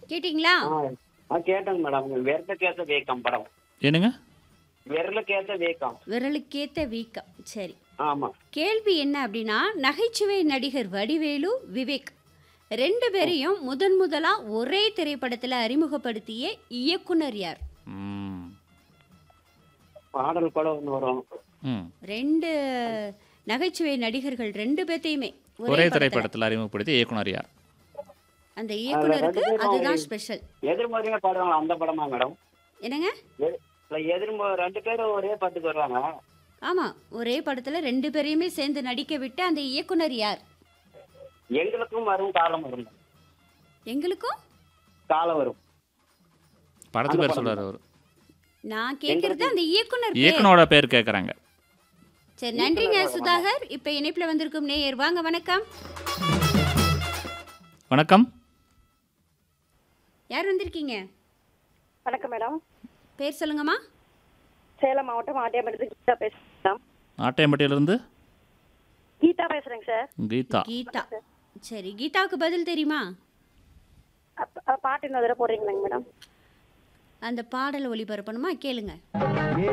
கேட்டிங்களா ஆ ஆ கேட்டேங்க மேடம் விரலுக்கேற்ற வீக்கம் படம் என்னங்க விரலுக்கேற்ற வீக்கம் விரலுக்கேத்த வீக்கம் சரி ஆமாம் கேள்வி என்ன அப்படின்னா நகைச்சுவை நடிகர் வடிவேலு விவேக் ரெண்டு பேரையும் முதன் முதலா ஒரே திரைப்படத்துல அறிமுகப்படுத்திய இயக்குனர் யார் ம் பாடல் கூட ஒன்று வரும் ம் ரெண்டு நகைச்சுவை நடிகர்கள் ரெண்டு பேர்த்தையுமே ஒரே படத்துல. திரைப்படத்தில் அறிமுகப்படுத்தி இயக்குனர் யார் அந்த இயக்குனருக்கு ரெண்டு பேரும் அதுதான் ஒரே- ஸ்பெஷல் எதிர்மறையாக பாடுவாங்க அந்த படமா மேடம் என்னங்க இல்லை எதிர்ம ரெண்டு பேரும் ஒரே பாட்டுக்கு வருவாங்க ஆமா ஒரே படத்துல ரெண்டு பேரையுமே சேர்ந்து நடிக்க விட்ட அந்த இயக்குனர் யார் எங்களுக்கும் வரும் காலம் வரும் எங்களுக்கும் காலம் வரும் படத்து அந்த பேர் படம் சொல்றாரு அவர் நான் கேக்குறது அந்த இயக்குனர் பேர். இயக்குனரோட பேர் கேட்குறாங்க சரி நன்றிங்க சுதாகர் இப்ப இணைப்புல வந்திருக்கும் நேயர் வாங்க வணக்கம் வணக்கம் யார் வந்திருக்கீங்க வணக்கம் மேடம் பேர் சொல்லுங்கம்மா சேலம் மாவட்டம் ஆட்டியாபேட்டத்து கீதா பேசுகிறேன் ஆட்டையம்பட்டியிலிருந்து கீதா பேசுகிறேங்க சார் கீதா கீதா சரி கீதாவுக்கு பதில் தெரியுமா அப்ப- அப்ப பாட்டு இன்னொரு தடவை போடுறீங்களாங்க மேடம் அந்த பாடலை ஒளிபரப்பணுமா கேளுங்க